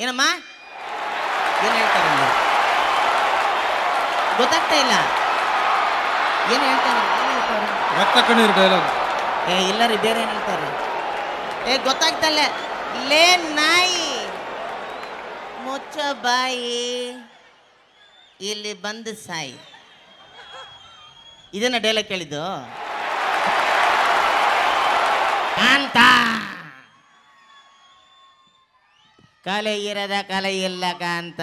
ಏನಮ್ಮ ಏನು ಹೇಳ್ತಾರೆ ಇಲ್ಲಿ? ಗೊತ್ತಾಗ್ತಾ ಇಲ್ಲ ಏನು ಹೇಳ್ತಾರೆ ಏನು ಹೇಳ್ತಾರೆ ರಕ್ತ ಕಣ್ಣೀರು ಡೈಲಾಗ್ ಏ ಇಲ್ಲ ರೀ ಬೇರೆ ಏನು ಹೇಳ್ತಾರೆ ಏ ಗೊತ್ತಾಗ್ತಲ್ಲ ಲೇ ನಾಯಿ ಮುಚ್ಚ ಬಾಯಿ ಇಲ್ಲಿ ಬಂದು ಸಾಯಿ ಇದನ್ನ ಡೈಲಾಗ್ ಕೇಳಿದ್ದು ಕಾಂತ ಕಲೆ ಇರದ ಕಲೆ ಇಲ್ಲ ಕಾಂತ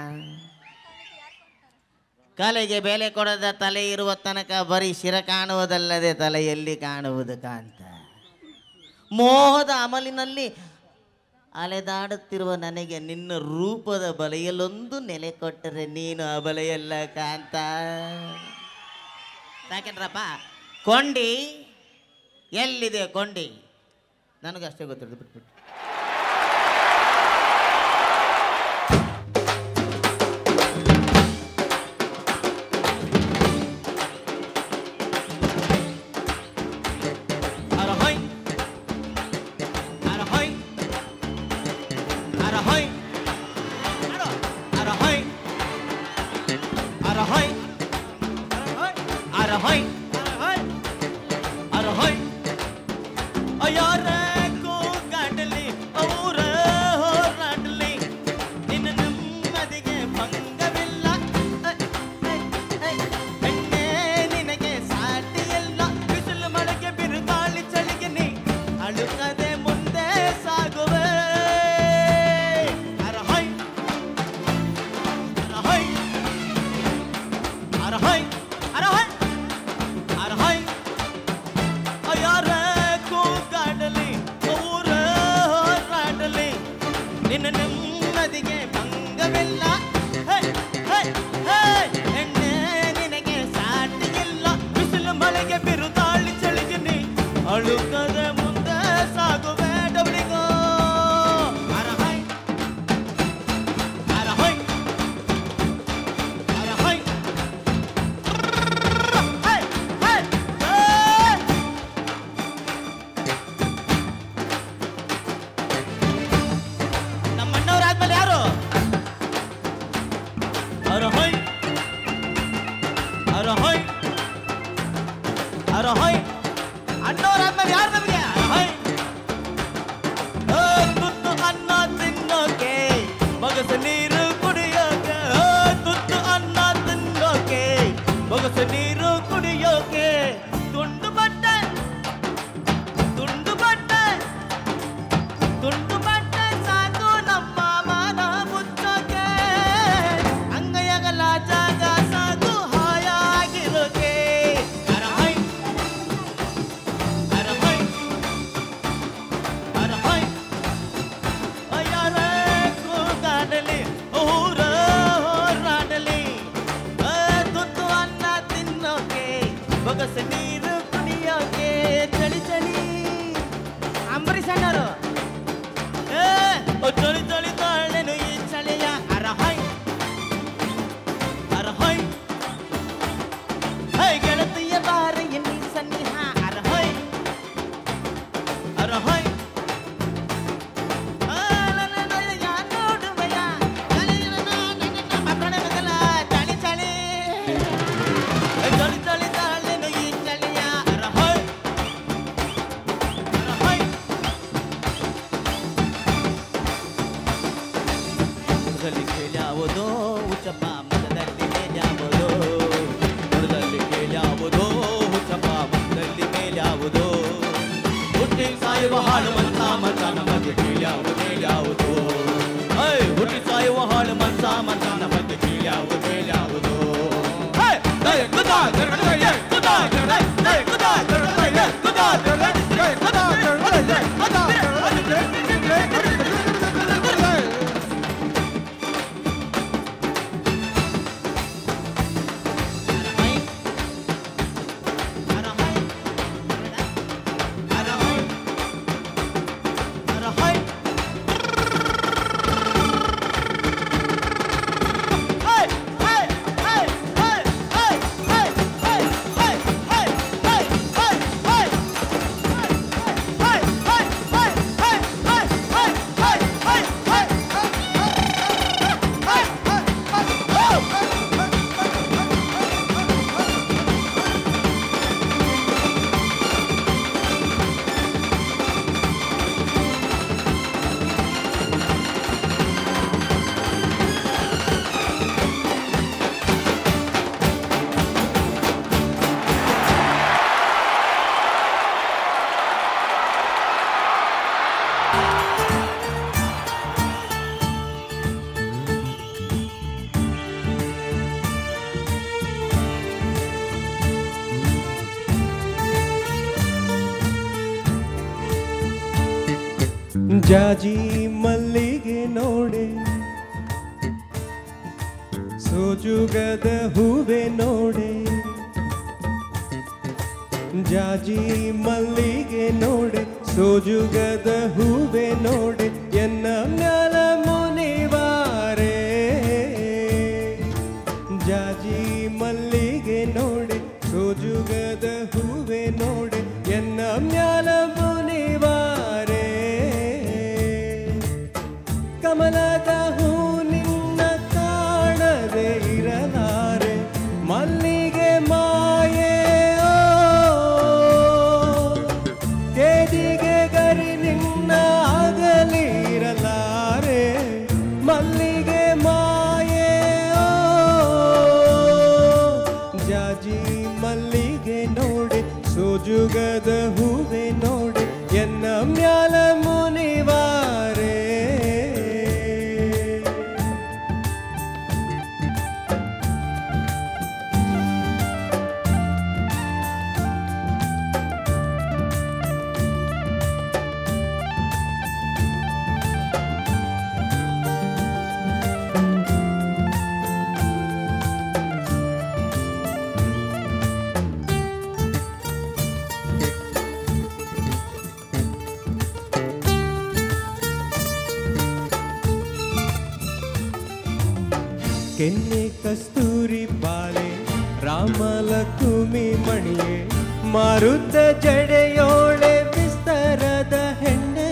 ಕಲೆಗೆ ಬೆಲೆ ಕೊಡದ ತಲೆ ಇರುವ ತನಕ ಬರೀ ಶಿರ ಕಾಣುವುದಲ್ಲದೆ ತಲೆಯಲ್ಲಿ ಕಾಣುವುದು ಕಾಂತ ಮೋಹದ ಅಮಲಿನಲ್ಲಿ ಅಲೆದಾಡುತ್ತಿರುವ ನನಗೆ ನಿನ್ನ ರೂಪದ ಬಲೆಯಲ್ಲೊಂದು ನೆಲೆ ಕೊಟ್ಟರೆ ನೀನು ಆ ಬಲೆಯಲ್ಲ ಕಾಂತ ಸಾಕೇನ್ರಪ್ಪ ಕೊಂಡಿ ಎಲ್ಲಿದೆ ಕೊಂಡಿ ನನಗಷ್ಟೇ ಗೊತ್ತಿರೋದು ಬಿಟ್ಬಿಟ್ಟು Arahoy. Arahoy. Arahoy. Aro. Arahoy. Arahoy. Arahoy. Arahoy. ಅಯ್ಯಾರ ಕೂಗಾಡಲಿ ಅವರ ಹೋರಾಡಲಿ ನಿನ್ನ ನೆಮ್ಮದಿಗೆ ಭಂಗವಿಲ್ಲ ಹೆಣ್ಣೆ ನಿನಗೆ ಸಾಟಿಯಿಲ್ಲ ಬಿಸಿಲು ಮಳೆಗೆ ಬಿರುಗಾಳಿ ಚಳಿಗೆ ನೀ ಅಳುಕದೆ ಮುಂದೆ ಸಾಗುವೆ ಅರಹೈ ಅರಹೈ ಅರಹೈ ಅರಹೈ ಅರಹೈ ಅಯ್ಯಾರ ಕೂಗಾಡಲಿ ಊರ ಹೋರಾಡಲಿ ನಿನ್ನ ನೆಮ್ಮದಿಗೆ ಭಂಗವಿಲ್ಲ ಹೇ, ಹೇ, ಹೇ. ಹೆಣ್ಣೆ ನಿನಗೆ ಸಾಟಿಯಿಲ್ಲ ಬಿಸಿಲು ಮಳೆಗೆ ಬಿರುದಾಳಿ ಚಳಿಗೆ ನೀ ಅಳುಕದ ಮುಂದೆ ಸಾಗುವೆ ಡಬ್ಲಿಗೋ ಅರಹೈ ಅರಹೈ ಅರಹೈ ಹೇ, ಹೇ, ಹೇ. ನಮ್ಮ ಅಣ್ಣವ್ರಾದ್ಮೇಲೆ ಯಾರು ಅರಹೊಯ್ ಅರಹೊಯ್ ಅರಹೊಯ್ ಅಣ್ಣವ್ರಾದ್ಮೇಲೆ ಯಾರು ನಮಗೆ ಅರಹೊಯ್ ಓ, ತುತ್ತು ಅನ್ನ ತಿನ್ನೋಕೆ ಬಗಸ ನೀರು ಕುಡಿಯೋಕೆ ಓ, ತುತ್ತು ಅನ್ನ ತಿನ್ನೋಕೆ ಬಗಸ ನೀರು ಕುಡಿಯೋಕೆ ತುಂಡು ಬಟ್ಟೆ ತುಂಡು ಬಟ್ಟೆ ತುಂಡು ಬಟ್ಟೆ ಸಾಕು ನಮ್ಮ ಮನ ಮುಚ್ಚೋಕೆ ಅಂಗೈಯಗಲ ಜಾಗ ಸಾಕು ಹಾಯಾಗಿರೋಕೆ ಅರಹೈ ಅರಹೈ ಅರಹೈ ಅಯ್ಯಾರ ಕೂಗಾಡಲಿ ಊರ ಹೋರಾಡಲಿ ಆ, ತುತ್ತು ಅನ್ನ ತಿನ್ನೋಕೆ ಬೊಗಸೆ ನೀರು ಕುಡಿಯೋಕೆ ಚಳಿ ಚಳಿ ಅಂಬರೀಷ್ ಅಣ್ಣರು ಏ, ಓ ಚಳಿ ಚಳಿ ತಾಳೆನು ಈ ಚಳಿಯ ಅರಹೈ ಅರಹೈ ಹೈ ಗೆಳತಿಯ ಬಾರ ಎನ್ನಿ ಸನ್ನಿಹ ಅರಹೈ ಅರಹೈ ಆ, ನನ್ನ ನೊಳೆಯ ನೋಡುವೆಯ, ತಲೆಯ ನನ್ನ ಮಕ್ಕಳ ಮಗಲ, ಚಳಿ ಚಳಿ ಏ, ಚಳಿ ಚಳಿ ತಾಳೆನು ಈ ಚಳಿಯ ಅರಹೈ ಅರಹೈ ಮುಖದಲ್ಲಿ ಕೇಳ್ಯಾವುದೋ ಹುಚ್ಚಪ್ಪ ಮುಖದಲ್ಲಿ ಮೇಲ್ಯಾವುದೋ ಮುಖದಲ್ಲಿ ಕೇಳ್ಯಾವುದೋ ಹುಚ್ಚಪ್ಪ ಮುಖದಲ್ಲಿ ಮೇಲ್ಯಾವುದೋ ಹುಟ್ಟಿ ಸಾಯುವ ಹಾಳು ಮನ್ಸ ಮನ್ಸ ನಮಗೆ ಕೇಳ್ಯಾವುದೇಳ್ಯಾವುದೋ ಐ ಹುಟ್ಟಿ ಸಾಯುವ ಹಾಳು ಮನ್ಸ ಮನ್ಸ ನಮಗೆ ಕೇಳ್ಯಾವುದು ಕೇಳ್ಯಾವುದೋ ಹೇ, ದಯ ಕುದಾ, ದಯ ದಯ ಕುದಾ, ದಯ ದಯ ಕುದಾ, ದಯ ದಯ ಕುದಾ, ದಯ ದಯ ಕುದಾ, ದಯ ದಯ ಕುದಾ, ದಯ ದಯ ಅರಹೈ ಜಾಜಿ ಮಲ್ಲಿಗೆ ನೋಡೆ ಸೋಜುಗದ ಹೂವೆ ನೋಡೆ ಜಾಜಿ ಮಲ್ಲಿಗೆ ನೋಡೆ ಸೋಜುಗದ ಹೂವೆ ನೋಡೆ ಎನ್ನ ಮ್ಯಾಲ ಮುನಿವಾರೆ ಜಾಜಿ ಮಲ್ಲಿಗೆ ನೋಡೆ ಸೋಜುಗದ ಹೂವೆ ನೋಡೆ ಎನ್ನ ಮ್ಯಾಲ ಮುನಿವಾರೆ ಕಮಲದ ಹೂ ನಿನ್ನ ಕಾಣದೆ ಇರಲಾರೆ ಮಲ್ಲಿಗೆ ಮಾಯೆ ಓ. ಕೇದಿಗೆ ಗರಿ ನಿನ್ನ ಆಗಲಿರಲಾರೆ ಮಲ್ಲಿಗೆ ಮಾಯೆ ಓ. ಜಾಜಿ ಮಲ್ಲಿಗೆ ನೋಡಿ ಸೋಜುಗದ ಹೂವೆ ನೋಡಿ ಎನ್ನ ಮ್ಯಾಲ ಮುನಿವಾರೆ ಕೆನ್ನೆ ಕಸ್ತೂರಿ ಬಾಲೆ ರಾಮಲಕುಮಿ ಮಣಿಯೇ ಮಾರುತ ಜಡೆಯೋಳೆ ವಿಸ್ತಾರದ ಹೆಣ್ಣೆ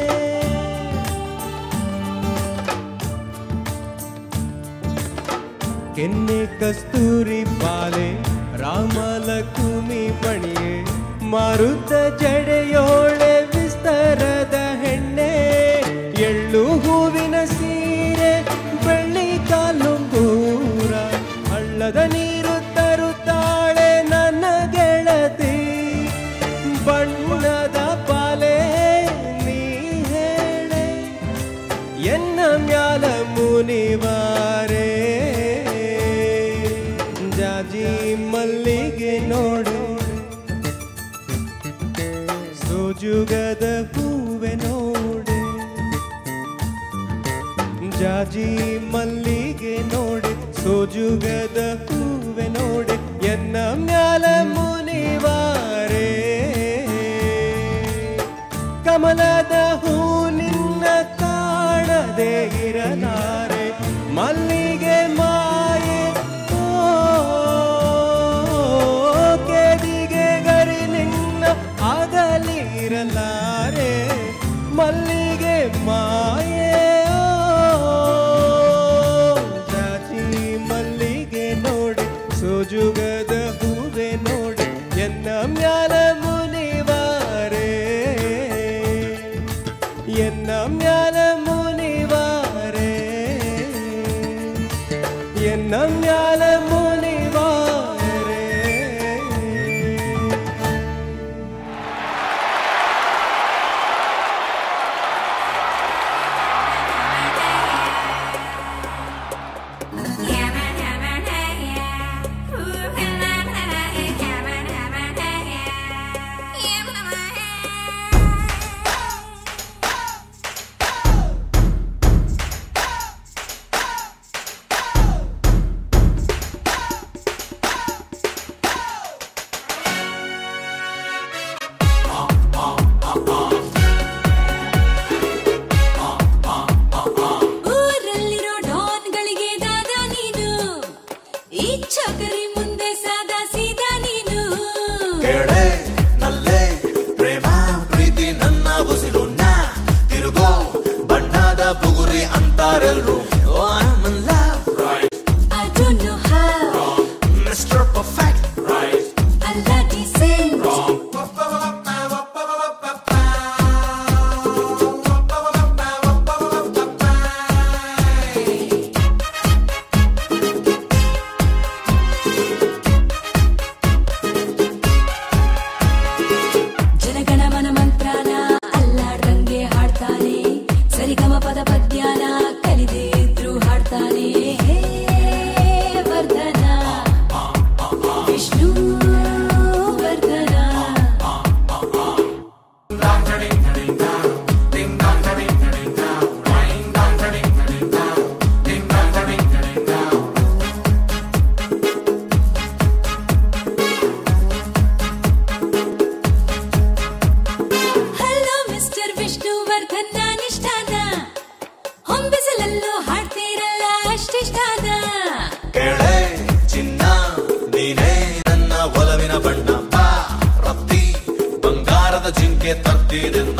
ಕೆನ್ನೆ ಕಸ್ತೂರಿ ಬಾಲೆ ರಾಮಲಕುಮಿ ಮಣಿಯೇ ಮಾರುತ ಜಡೆಯೋಳೆ ವಿಸ್ತಾರದ ಹೆಣ್ಣೆ ಎಳ್ಳು ಹೂವಿನ ಸೀರೆ ಬೆಳ್ಳಿ ಕಾಲುಂಗೂರ ಹಳ್ಳದ ನೀರು ತರುತ್ತಾಳೆ ನನ್ನ ಗೆಳತಿ ಬಣ್ಣದ ಪಾಲೆ ನೀ ಹೇಳೆ ಎನ್ನ ಮ್ಯಾಲ ಮುನಿವಾರೆ ಜಾಜಿ ಮಲ್ಲಿಗೆ ನೋಡು ಸೋಜುಗದ ಹೂವೆ ನೋಡೆ ಜಾಜಿ ಮಲ್ಲಿಗೆ ನೋಡೆ ಸೋಜುಗದ ಹೂವೆ ನೋಡೆ ಎನ್ನ ಮ್ಯಾಲ ಮುನಿವಾರೆ ಕಮಲದ ಹೂ ನಿನ್ನ ಕಾಣದೆ ಇರಲಾರೆ ಮಲ್ಲಿಗೆ ಮಾಯೆ ಓ, ಕೇದಿಗೆ ಗರಿ ನಿನ್ನ ಆಗಲಿರಲಾರೆ ಮಲ್ಲಿಗೆ ಮಾಯೆ ಓ, ಜಾಜಿ ಮಲ್ಲಿಗೆ ನೋಡಿ ಸೋಜುಗದ ಹೂವೆ ನೋಡಿ ಎನ್ನ ಮ್ಯಾಲ ಮುನಿವಾರೆ ಎನ್ನ ಮ್ಯಾಲ ಮುನಿವಾರೆ ಎನ್ನ ಮ್ಯಾಲ ಮುನಿವಾರೆ ಊರಲ್ಲಿರೋ ಡಾನ್ಗಳಿಗೆ ದಾದ ನೀನು ಈ ಚಕರಿ ಮುಂದೆ ಸಾದಾ ಸೀದಾ ನೀನು ಕೇಳೆ ನಲ್ಲೆ ಪ್ರೇಮ ಪ್ರೀತಿ ನನ್ನ ಉಸಿರುಣ್ಣ ತಿರುಗೋ ಬಣ್ಣದ ಬುಗುರಿ ಅಂತಾರೆಲ್ರು ಓ I'm in love, right? I don't know how Mr. Perfect, right? I love decent Jana Gana Mana ಮಂತ್ರನ ಅಲ್ಲಾಡ್ದಂಗೆ ಹಾಡ್ತಾನೆ ಸರಿಗಮ ಪದ ಪದ್ಯನ ಕಲಿದೇ ಇದ್ರು ಹಾಡ್ತಾನೆ ಬೆಳಕೆ ತರ್ತೀರೆಂದು